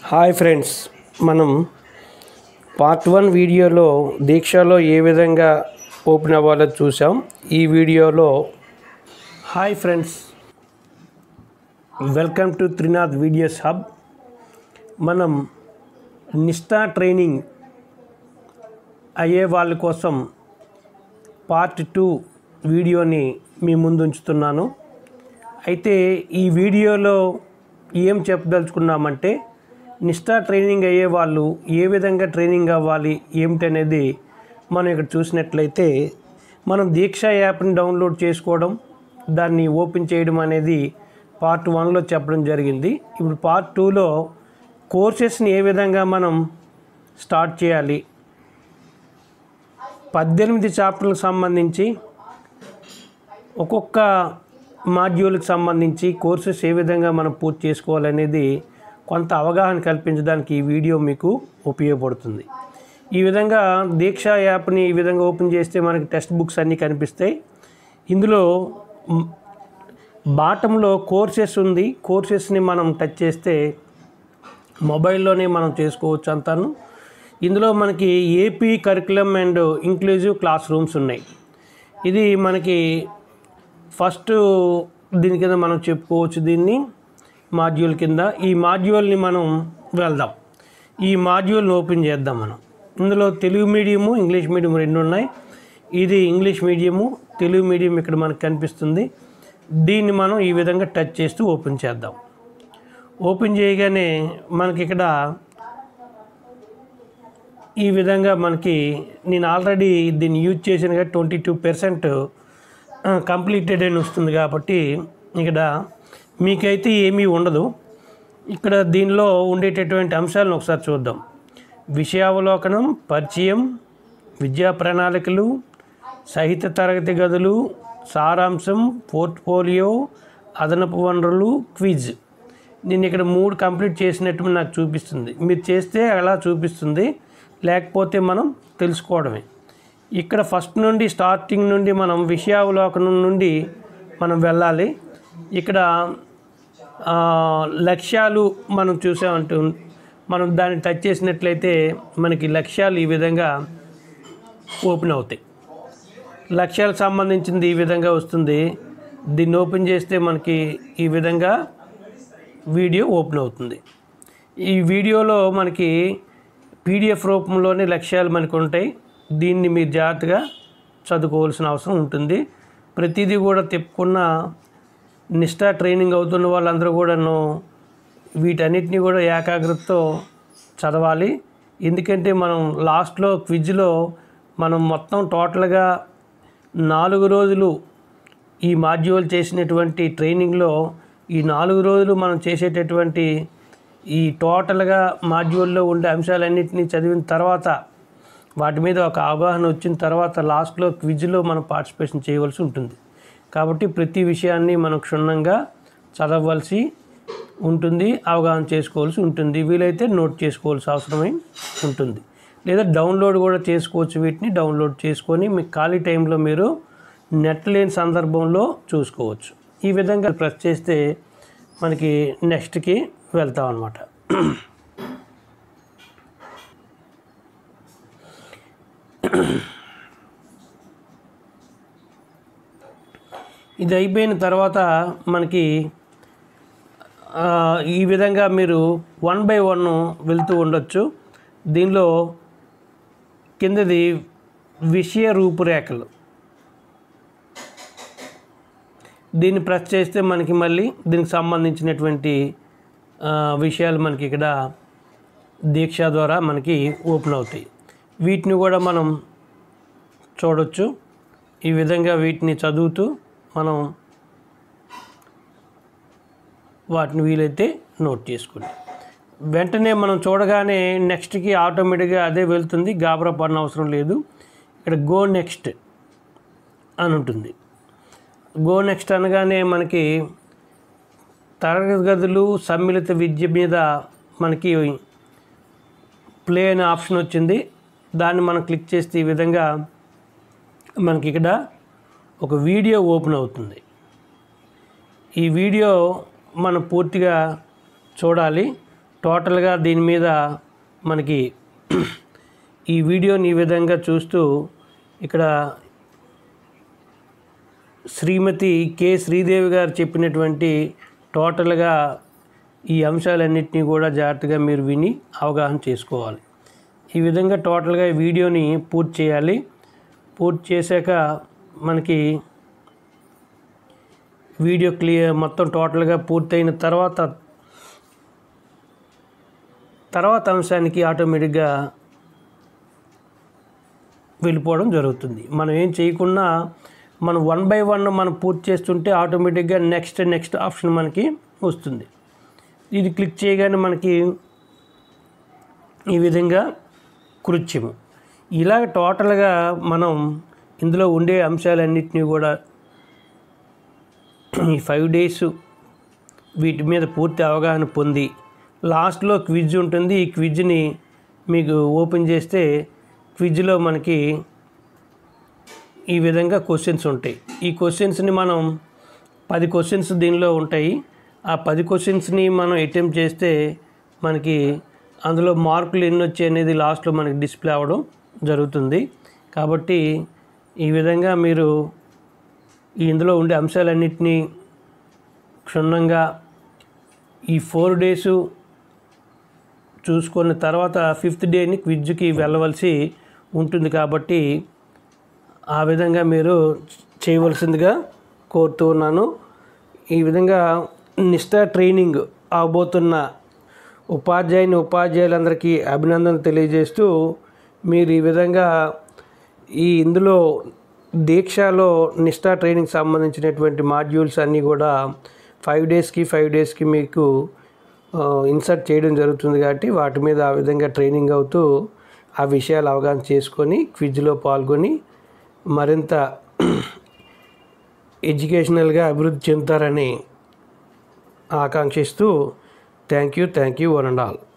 hi friends మనం part one వీడియోలో దీక్షలో ఏ విధంగా ఓపెన్ అవ్వాలో చూసాం ఈ వీడియోలో hi friends welcome to Trinath videos hub మనం నిష్టా ట్రైనింగ్ అయ్యే వాళ్ళ కోసం పార్ట్ టూ వీడియోని మీ ముందు ఉంచుతున్నాను అయితే ఈ వీడియోలో ఏం చెప్పదలుచుకున్నామంటే నిష్టా ట్రైనింగ్ అయ్యే వాళ్ళు ఏ విధంగా ట్రైనింగ్ అవ్వాలి ఏమిటనేది మనం ఇక్కడ చూసినట్లయితే మనం దీక్ష యాప్ని డౌన్లోడ్ చేసుకోవడం దాన్ని ఓపెన్ చేయడం అనేది పార్ట్ వన్లో చెప్పడం జరిగింది ఇప్పుడు పార్ట్ టూలో కోర్సెస్ని ఏ విధంగా మనం స్టార్ట్ చేయాలి పద్దెనిమిది చాప్టర్లకు సంబంధించి ఒక్కొక్క మాడ్యూల్కి సంబంధించి కోర్సెస్ ఏ విధంగా మనం పూర్తి చేసుకోవాలనేది కొంత అవగాహన కల్పించడానికి ఈ వీడియో మీకు ఉపయోగపడుతుంది ఈ విధంగా దీక్ష యాప్ని ఈ విధంగా ఓపెన్ చేస్తే మనకి టెక్స్ట్ బుక్స్ అన్నీ కనిపిస్తాయి ఇందులో మ్, బాటంలో కోర్సెస్ ఉంది కోర్సెస్ని మనం టచ్ చేస్తే మొబైల్లోనే మనం చేసుకోవచ్చు అంతాను ఇందులో మనకి AP curriculum and inclusive classrooms ఉన్నాయి ఇది మనకి ఫస్ట్ దీని కింద మనం చెప్పుకోవచ్చు దీన్ని మాడ్యూల్ కింద ఈ మాడ్యూల్ని మనం వెళ్దాం ఈ మాడ్యూల్ని ఓపెన్ చేద్దాం మనం ఇందులో తెలుగు మీడియము ఇంగ్లీష్ మీడియం రెండు ఉన్నాయి ఇది ఇంగ్లీష్ మీడియము తెలుగు మీడియం ఇక్కడ మనకు కనిపిస్తుంది దీన్ని మనం ఈ విధంగా టచ్ చేస్తూ ఓపెన్ చేద్దాం ఓపెన్ చేయగానే మనకి ఇక్కడ ఈ విధంగా మనకి నేను ఆల్రెడీ దీన్ని యూజ్ చేసిన ట్వంటీ టూ పర్సెంట్ కంప్లీటెడ్ అని వస్తుంది కాబట్టి ఇక్కడ మీకైతే ఏమీ ఉండదు ఇక్కడ దీనిలో ఉండేటటువంటి అంశాలను ఒకసారి చూద్దాం విషయావలోకనం పరిచయం విద్యా ప్రణాళికలు సహిత తరగతి గదులు సారాంశం పోర్ట్ఫోలియో అదనపు వనరులు క్విజ్ నేను ఇక్కడ మూడు కంప్లీట్ చేసినట్టు నాకు చూపిస్తుంది మీరు చేస్తే అలా చూపిస్తుంది లేకపోతే మనం తెలుసుకోవడమే ఇక్కడ ఫస్ట్ నుండి స్టార్టింగ్ నుండి మనం విషయావలోకనం నుండి మనం వెళ్ళాలి ఇక్కడ ఆ, లక్ష్యాలు మనం చూసామంటూ మనం దాన్ని టచ్ చేసినట్లయితే మనకి లక్ష్యాలు ఈ విధంగా ఓపెన్ అవుతాయి లక్ష్యాలకు సంబంధించింది ఈ విధంగా వస్తుంది దీన్ని ఓపెన్ చేస్తే మనకి ఈ విధంగా వీడియో ఓపెన్ అవుతుంది ఈ వీడియోలో మనకి పీడిఎఫ్ రూపంలోనే లక్ష్యాలు మనకు ఉంటాయి దీన్ని మీరు జాగ్రత్తగా చదువుకోవాల్సిన అవసరం ఉంటుంది ప్రతిదీ కూడా తిప్పుకున్న నిష్టా ట్రైనింగ్ అవుతున్న వాళ్ళందరూ కూడాను వీటన్నిటిని కూడా ఏకాగ్రతతో చదవాలి ఎందుకంటే మనం లాస్ట్లో క్విజ్లో మనం మొత్తం టోటల్గా నాలుగు రోజులు ఈ మాడ్యూల్ చేసినటువంటి ట్రైనింగ్లో ఈ నాలుగు రోజులు మనం చేసేటటువంటి ఈ టోటల్గా మాడ్యూల్లో ఉండే అంశాలన్నింటినీ చదివిన తర్వాత వాటి మీద ఒక అవగాహన వచ్చిన తర్వాత లాస్ట్లో క్విజ్లో మనం పార్టిసిపేషన్ చేయవలసి ఉంటుంది కాబట్టి ప్రతి విషయాన్ని మనం క్షుణ్ణంగా చదవవలసి ఉంటుంది అవగాహన చేసుకోవాల్సి ఉంటుంది వీలైతే నోట్ చేసుకోవాల్సి అవసరమై ఉంటుంది లేదా డౌన్లోడ్ కూడా చేసుకోవచ్చు వీటిని డౌన్లోడ్ చేసుకొని మీ ఖాళీ టైంలో మీరు నెట్ లేని సందర్భంలో చూసుకోవచ్చు ఈ విధంగా ప్రెస్ చేస్తే మనకి నెక్స్ట్కి వెళ్తాం అనమాట ఇది అయిపోయిన తర్వాత మనకి ఆ, ఈ విధంగా మీరు వన్ బై వన్ వెళ్తూ ఉండొచ్చు దీనిలో కిందది విషయ రూపురేఖలు దీన్ని ప్రెస్ చేస్తే మనకి మళ్ళీ దీనికి సంబంధించినటువంటి ఆ, విషయాలు మనకి ఇక్కడ దీక్ష ద్వారా మనకి ఓపెన్ అవుతాయి వీటిని కూడా మనం చూడొచ్చు ఈ విధంగా వీటిని చదువుతూ మనం వాటిని వీలైతే నోట్ చేసుకోండి వెంటనే మనం చూడగానే నెక్స్ట్కి ఆటోమేటిక్గా అదే వెళ్తుంది గాబరా పడిన అవసరం లేదు ఇక్కడ గో నెక్స్ట్ అని ఉంటుంది గో నెక్స్ట్ అనగానే మనకి తరగతి గదులు సమ్మిళిత విద్య మీద మనకి ప్లే అనే ఆప్షన్ వచ్చింది దాన్ని మనం క్లిక్ చేస్తే ఈ విధంగా మనకి ఇక్కడ ఒక వీడియో ఓపెన్ అవుతుంది ఈ వీడియో మనం పూర్తిగా చూడాలి టోటల్గా దీని మీద మనకి ఈ వీడియోని ఈ విధంగా చూస్తూ ఇక్కడ శ్రీమతి కె శ్రీదేవి గారు చెప్పినటువంటి టోటల్గా ఈ అంశాలన్నింటినీ కూడా జాగ్రత్తగా మీరు విని అవగాహన చేసుకోవాలి ఈ విధంగా టోటల్గా ఈ వీడియోని పూర్తి చేయాలి పూర్తి చేశాక మనకి వీడియో క్లియర్ మొత్తం టోటల్గా పూర్తయిన తర్వాత తర్వాత అంశానికి ఆటోమేటిక్గా వెళ్ళిపోవడం జరుగుతుంది మనం ఏం చేయకుండా మనం వన్ బై వన్ మనం పూర్తి చేస్తుంటే ఆటోమేటిక్గా నెక్స్ట్ నెక్స్ట్ ఆప్షన్ మనకి వస్తుంది ఇది క్లిక్ చేయగానే మనకి ఈ విధంగా కృత్యము ఇలాగ టోటల్గా మనం ఇందులో ఉండే అంశాలన్నింటినీ కూడా ఈ ఫైవ్ డేస్ వీటి మీద పూర్తి అవగాహన పొంది లాస్ట్లో క్విజ్ ఉంటుంది ఈ క్విజ్ని మీకు ఓపెన్ చేస్తే క్విజ్లో మనకి ఈ విధంగా క్వశ్చన్స్ ఉంటాయి ఈ క్వశ్చన్స్ని మనం పది క్వశ్చన్స్ దీనిలో ఉంటాయి ఆ పది క్వశ్చన్స్ని మనం అటెంప్ట్ చేస్తే మనకి అందులో మార్కులు ఎన్ని వచ్చాయి అనేది లాస్ట్లో మనకి డిస్ప్లే అవ్వడం జరుగుతుంది కాబట్టి ఈ విధంగా మీరు ఈ ఇందులో ఉండే అంశాలన్నింటినీ క్షుణ్ణంగా ఈ ఫోర్ డేసు చూసుకున్న తర్వాత ఫిఫ్త్ డేని క్విజ్కి వెళ్ళవలసి ఉంటుంది కాబట్టి ఆ విధంగా మీరు చేయవలసిందిగా కోరుతూ ఉన్నాను ఈ విధంగా నిష్ఠా ట్రైనింగ్ అవబోతున్న ఉపాధ్యాయుని ఉపాధ్యాయులందరికీ అభినందనలు తెలియజేస్తూ మీరు ఈ విధంగా ఈ ఇందులో దీక్షలో నిష్ఠా ట్రైనింగ్ సంబంధించినటువంటి మాడ్యూల్స్ అన్నీ కూడా ఫైవ్ డేస్కి ఫైవ్ డేస్కి మీకు ఇన్సర్ట్ చేయడం జరుగుతుంది కాబట్టి వాటి మీద ఆ విధంగా ట్రైనింగ్ అవుతూ ఆ విషయాలు అవగాహన చేసుకొని క్విజ్లో పాల్గొని మరింత ఎడ్యుకేషనల్గా అభివృద్ధి చెందుతారని ఆకాంక్షిస్తూ thank you thank you one and all